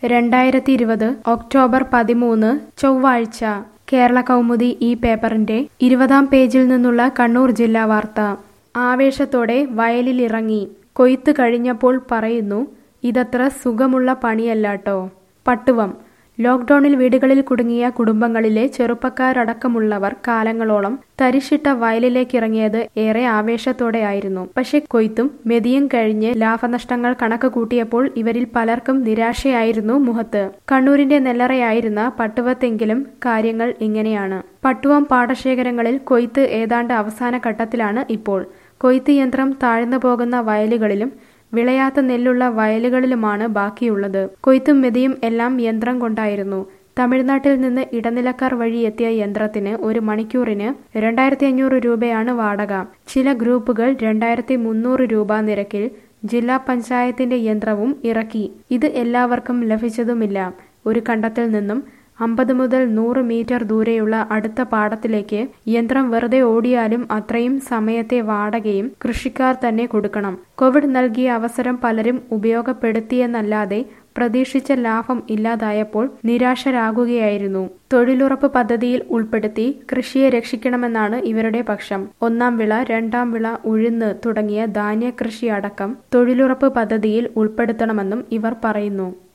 രണ്ടായിരത്തി ഇരുപത് ഒക്ടോബർ പതിമൂന്ന് ചൊവ്വാഴ്ച കേരള കൗമുദി ഈ പേപ്പറിന്റെ ഇരുപതാം പേജിൽ നിന്നുള്ള കണ്ണൂർ ജില്ലാ വാർത്ത ആവേശത്തോടെ വയലിലിറങ്ങി കൊയ്ത്ത് കഴിഞ്ഞപ്പോൾ പറയുന്നു ഇതത്ര സുഖമുള്ള പണിയല്ലാട്ടോ പട്ടുവം ലോക്ക്ഡൌണിൽ വീടുകളിൽ കുടുങ്ങിയ കുടുംബങ്ങളിലെ ചെറുപ്പക്കാരടക്കമുള്ളവർ കാലങ്ങളോളം തരിശിട്ട വയലിലേക്കിറങ്ങിയത് ഏറെ ആവേശത്തോടെയായിരുന്നു പക്ഷെ കൊയ്ത്തും മെതിയും കഴിഞ്ഞ് ലാഭനഷ്ടങ്ങൾ കണക്ക് കൂട്ടിയപ്പോൾ ഇവരിൽ പലർക്കും നിരാശയായിരുന്നു മുഖത്ത് കണ്ണൂരിന്റെ നെല്ലറയായിരുന്ന പട്ടുവത്തെങ്കിലും കാര്യങ്ങൾ ഇങ്ങനെയാണ് പട്ടുവം പാടശേഖരങ്ങളിൽ കൊയ്ത്ത് ഏതാണ്ട് അവസാന ഘട്ടത്തിലാണ് ഇപ്പോൾ കൊയ്ത്ത് യന്ത്രം താഴ്ന്നു പോകുന്ന വയലുകളിലും വിളയാത്ത നെല്ലുള്ള വയലുകളിലുമാണ് ബാക്കിയുള്ളത് കൊയ്ത്തും മെതിയും എല്ലാം യന്ത്രം കൊണ്ടായിരുന്നു തമിഴ്നാട്ടിൽ നിന്ന് ഇടനിലക്കാർ വഴി എത്തിയ യന്ത്രത്തിന് ഒരു മണിക്കൂറിന് രണ്ടായിരത്തി അഞ്ഞൂറ് രൂപയാണ് വാടക ചില ഗ്രൂപ്പുകൾ രണ്ടായിരത്തി മുന്നൂറ് രൂപ നിരക്കിൽ ജില്ലാ പഞ്ചായത്തിന്റെ യന്ത്രവും ഇറക്കി ഇത് എല്ലാവർക്കും ലഭിച്ചതുമില്ല ഒരു കണ്ടത്തിൽ നിന്നും അമ്പത് മുതൽ നൂറ് മീറ്റർ ദൂരെയുള്ള അടുത്ത പാടത്തിലേക്ക് യന്ത്രം വെറുതെ ഓടിയാലും അത്രയും സമയത്തെ വാടകയും കൃഷിക്കാർ തന്നെ കൊടുക്കണം കോവിഡ് നൽകിയ അവസരം പലരും ഉപയോഗപ്പെടുത്തിയെന്നല്ലാതെ പ്രതീക്ഷിച്ച ലാഭം ഇല്ലാതായപ്പോൾ നിരാശരാകുകയായിരുന്നു തൊഴിലുറപ്പ് പദ്ധതിയിൽ ഉൾപ്പെടുത്തി കൃഷിയെ രക്ഷിക്കണമെന്നാണ് ഇവരുടെ പക്ഷം ഒന്നാം വിള രണ്ടാം വിള ഉഴുന്ന് തുടങ്ങിയ ധാന്യ കൃഷി അടക്കം തൊഴിലുറപ്പ് പദ്ധതിയിൽ ഉൾപ്പെടുത്തണമെന്നും ഇവർ പറയുന്നു